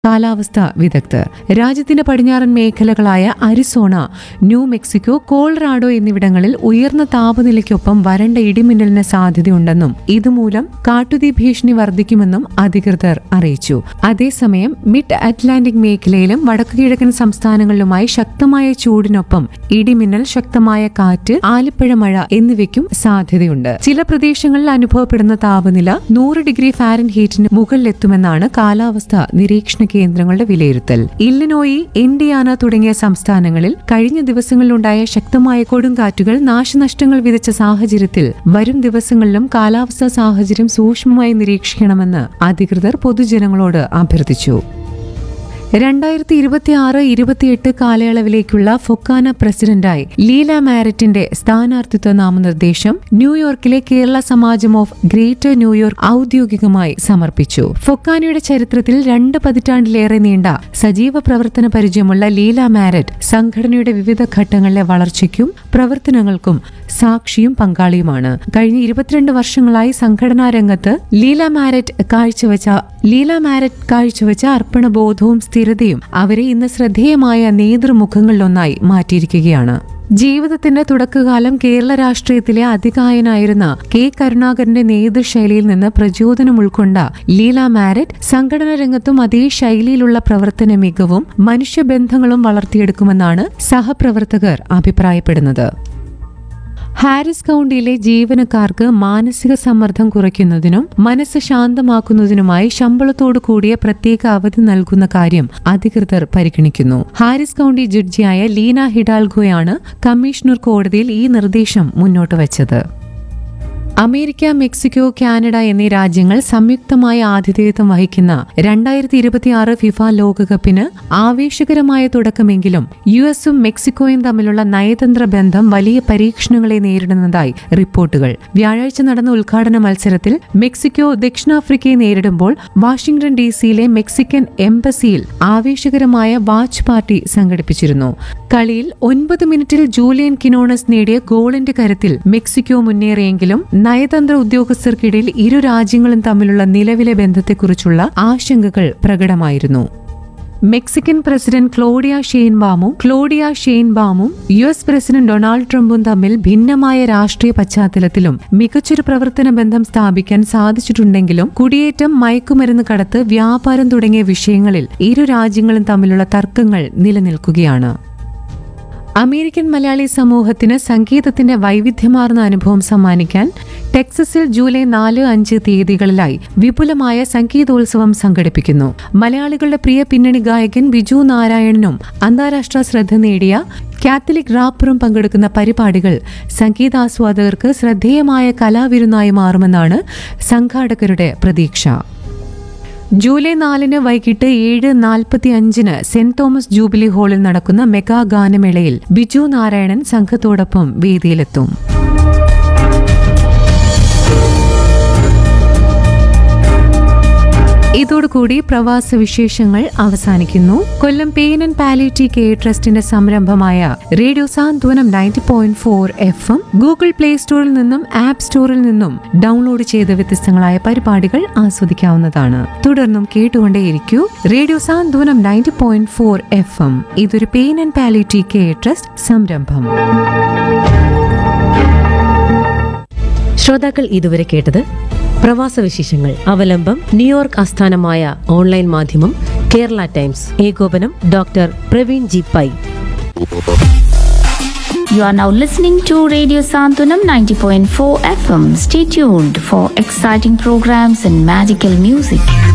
കാലാവസ്ഥ വിദഗ്ധർ രാജ്യത്തിന്റെ പടിഞ്ഞാറൻ മേഖലകളായ അരിസോണ ന്യൂ മെക്സിക്കോ കോൾറാഡോ എന്നിവിടങ്ങളിൽ ഉയർന്ന താപനിലയ്ക്കൊപ്പം വരണ്ട ഇടിമിന്നലിന് സാധ്യതയുണ്ടെന്നും ഇതുമൂലം കാട്ടുതീ ഭീഷണി വർദ്ധിക്കുമെന്നും അധികൃതർ അറിയിച്ചു അതേസമയം മിഡ് അറ്റ്ലാന്റിക് മേഖലയിലും വടക്കുകിഴക്കൻ സംസ്ഥാനങ്ങളിലുമായി ശക്തമായ ചൂടിനൊപ്പം ഇടിമിന്നൽ ശക്തമായ കാറ്റ് ആലിപ്പഴ മഴ എന്നിവയ്ക്കും സാധ്യതയുണ്ട് ചില പ്രദേശങ്ങളിൽ അനുഭവപ്പെടുന്ന താപനില നൂറ് ഡിഗ്രി ഫാരൻ ഹീറ്റിന് മുകളിലെത്തുമെന്നാണ് കാലാവസ്ഥ നിരീക്ഷണ കേന്ദ്രങ്ങളുടെ വിലയിരുത്തൽ ഇല്ലിനോയി ഇൻഡിയാന തുടങ്ങിയ സംസ്ഥാനങ്ങളിൽ കഴിഞ്ഞ ദിവസങ്ങളിലുണ്ടായ ശക്തമായ കൊടുങ്കാറ്റുകൾ നാശനഷ്ടങ്ങൾ വിതച്ച സാഹചര്യത്തിൽ വരും ദിവസങ്ങളിലും കാലാവസ്ഥാ സാഹചര്യം സൂക്ഷ്മമായി നിരീക്ഷിക്കണമെന്ന് അധികൃതർ പൊതുജനങ്ങളോട് അഭ്യർത്ഥിച്ചു രണ്ടായിരത്തി ഇരുപത്തി ആറ് ഇരുപത്തിയെട്ട് കാലയളവിലേക്കുള്ള ഫൊക്കാന പ്രസിഡന്റായി ലീല മാരറ്റിന്റെ സ്ഥാനാർത്ഥിത്വ നാമനിർദ്ദേശം ന്യൂയോർക്കിലെ Kerala Samajam of greater New York ഔദ്യോഗികമായി സമർപ്പിച്ചു ഫൊക്കാനയുടെ ചരിത്രത്തിൽ രണ്ട് പതിറ്റാണ്ടിലേറെ നീണ്ട സജീവ പ്രവർത്തന പരിചയമുള്ള ലീല മാരറ്റ് സംഘടനയുടെ വിവിധ ഘട്ടങ്ങളിലെ വളർച്ചയ്ക്കും പ്രവർത്തനങ്ങൾക്കും സാക്ഷിയും പങ്കാളിയുമാണ് കഴിഞ്ഞ ഇരുപത്തിരണ്ട് വർഷങ്ങളായി സംഘടനാ രംഗത്ത് ലീല മാരറ്റ് കാഴ്ചവെച്ച ലീല മാരറ്റ് കാഴ്ചവെച്ച അർപ്പണബോധവും സ്ഥിരതയും അവരെ ഇന്ന് ശ്രദ്ധേയമായ നേതൃമുഖങ്ങളിലൊന്നായി മാറ്റിയിരിക്കുകയാണ് ജീവിതത്തിന്റെ തുടക്കകാലം കേരള രാഷ്ട്രീയത്തിലെ അതികായനായിരുന്ന കെ കരുണാകരന്റെ നേതൃശൈലിയിൽ നിന്ന് പ്രചോദനം ഉൾക്കൊണ്ട ലീല മാരറ്റ് സംഘടനാ രംഗത്തും അതേ ശൈലിയിലുള്ള പ്രവർത്തന മികവും മനുഷ്യബന്ധങ്ങളും വളർത്തിയെടുക്കുമെന്നാണ് സഹപ്രവർത്തകർ അഭിപ്രായപ്പെടുന്നത് ഹാരിസ് കൗണ്ടിയിലെ ജീവനക്കാർക്ക് മാനസിക സമ്മർദ്ദം കുറയ്ക്കുന്നതിനും മനസ്സ് ശാന്തമാക്കുന്നതിനുമായി ശമ്പളത്തോടു കൂടിയ പ്രത്യേക അവധി നൽകുന്ന കാര്യം അധികൃതർ പരിഗണിക്കുന്നു ഹാരിസ് കൗണ്ടി ജഡ്ജിയായ ലീന ഹിഡാൽഗോയാണ് കമ്മീഷണർ കോടതിയിൽ ഈ നിർദ്ദേശം മുന്നോട്ട് വച്ചത് അമേരിക്ക മെക്സിക്കോ കാനഡ എന്നീ രാജ്യങ്ങൾ സംയുക്തമായ ആതിഥേയത്വം വഹിക്കുന്ന രണ്ടായിരത്തി ഇരുപത്തിയാറ് ഫിഫ ലോകകപ്പിന് ആവേശകരമായ തുടക്കമെങ്കിലും യു എസും മെക്സിക്കോയും തമ്മിലുള്ള നയതന്ത്ര ബന്ധം വലിയ പരീക്ഷണങ്ങളെ നേരിടുന്നതായി റിപ്പോർട്ടുകൾ വ്യാഴാഴ്ച നടന്ന ഉദ്ഘാടന മത്സരത്തിൽ മെക്സിക്കോ ദക്ഷിണാഫ്രിക്കയെ നേരിടുമ്പോൾ വാഷിംഗ്ടൺ ഡി സിയിലെ മെക്സിക്കൻ എംബസിയിൽ ആവേശകരമായ വാച്ച് പാർട്ടി സംഘടിപ്പിച്ചിരുന്നു കളിയിൽ ഒൻപത് മിനിറ്റിൽ ജൂലിയൻ കിനോണസ് നേടിയ ഗോളിന്റെ കരുത്തിൽ മെക്സിക്കോ മുന്നേറിയെങ്കിലും നയതന്ത്ര ഉദ്യോഗസ്ഥർക്കിടയിൽ ഇരു രാജ്യങ്ങളും തമ്മിലുള്ള നിലവിലെ ബന്ധത്തെക്കുറിച്ചുള്ള ആശങ്കകൾ പ്രകടമായിരുന്നു മെക്സിക്കൻ പ്രസിഡന്റ് ക്ലോഡിയ ഷെയ്ൻബാമും ക്ലോഡിയ ഷെയ്ൻബാമും യു എസ് പ്രസിഡന്റ് ഡൊണാൾഡ് ട്രംപും തമ്മിൽ ഭിന്നമായ രാഷ്ട്രീയ പശ്ചാത്തലത്തിലും മികച്ചൊരു പ്രവർത്തന ബന്ധം സ്ഥാപിക്കാൻ സാധിച്ചിട്ടുണ്ടെങ്കിലും കുടിയേറ്റം മയക്കുമരുന്ന് കടത്ത് വ്യാപാരം തുടങ്ങിയ വിഷയങ്ങളിൽ ഇരു രാജ്യങ്ങളും തമ്മിലുള്ള തർക്കങ്ങൾ നിലനിൽക്കുകയാണ് അമേരിക്കൻ മലയാളി സമൂഹത്തിന് സംഗീതത്തിന്റെ വൈവിധ്യമാർന്ന അനുഭവം സമ്മാനിക്കാൻ ടെക്സസിൽ ജൂലൈ നാല് അഞ്ച് തീയതികളിലായി വിപുലമായ സംഗീതോത്സവം സംഘടിപ്പിക്കുന്നു മലയാളികളുടെ പ്രിയ പിന്നണി ഗായകൻ ബിജു നാരായണനും അന്താരാഷ്ട്ര ശ്രദ്ധ നേടിയ കാത്തലിക് റാപ്പറും പങ്കെടുക്കുന്ന പരിപാടികൾ സംഗീതാസ്വാദകർക്ക് ശ്രദ്ധേയമായ കലാവിരുന്നായി മാറുമെന്നാണ് സംഘാടകരുടെ പ്രതീക്ഷ ജൂലൈ നാലിന് വൈകിട്ട് ഏഴ് നാൽപ്പത്തി അഞ്ചിന് സെന്റ് തോമസ് ജൂബിലി ഹാളിൽ നടക്കുന്ന മെഗാ ഗാനമേളയിൽ ബിജു നാരായണൻ സംഘത്തോടൊപ്പം വേദിയിലെത്തും ഇതോടുകൂടി പ്രവാസ വിശേഷങ്ങൾ അവസാനിക്കുന്നു Kollam pain and palliative care ട്രസ്റ്റിന്റെ സംരംഭമായ radio Santhwanam ninety point four F M Google Play സ്റ്റോറിൽ നിന്നും ആപ്പ് സ്റ്റോറിൽ നിന്നും ഡൗൺലോഡ് ചെയ്ത വ്യത്യസ്തങ്ങളായ പരിപാടികൾ ആസ്വദിക്കാവുന്നതാണ് തുടർന്നും കേട്ടുകൊണ്ടേയിരിക്കൂ radio Santhwanam ninety point four F M ഇതൊരു pain and palliative care trust സംരംഭം ശ്രോതാക്കൾ ഇതുവരെ കേട്ടത് പ്രവാസ വിശേഷങ്ങൾ അവലംബം ന്യൂയോർക്ക് ആസ്ഥാനമായ ഓൺലൈൻ മാധ്യമം കേരള ടൈംസ് ഏകോപനം doctor Praveen G Pai You are now listening to Radio Santunam 90.4 FM. Stay tuned for exciting programs and magical music.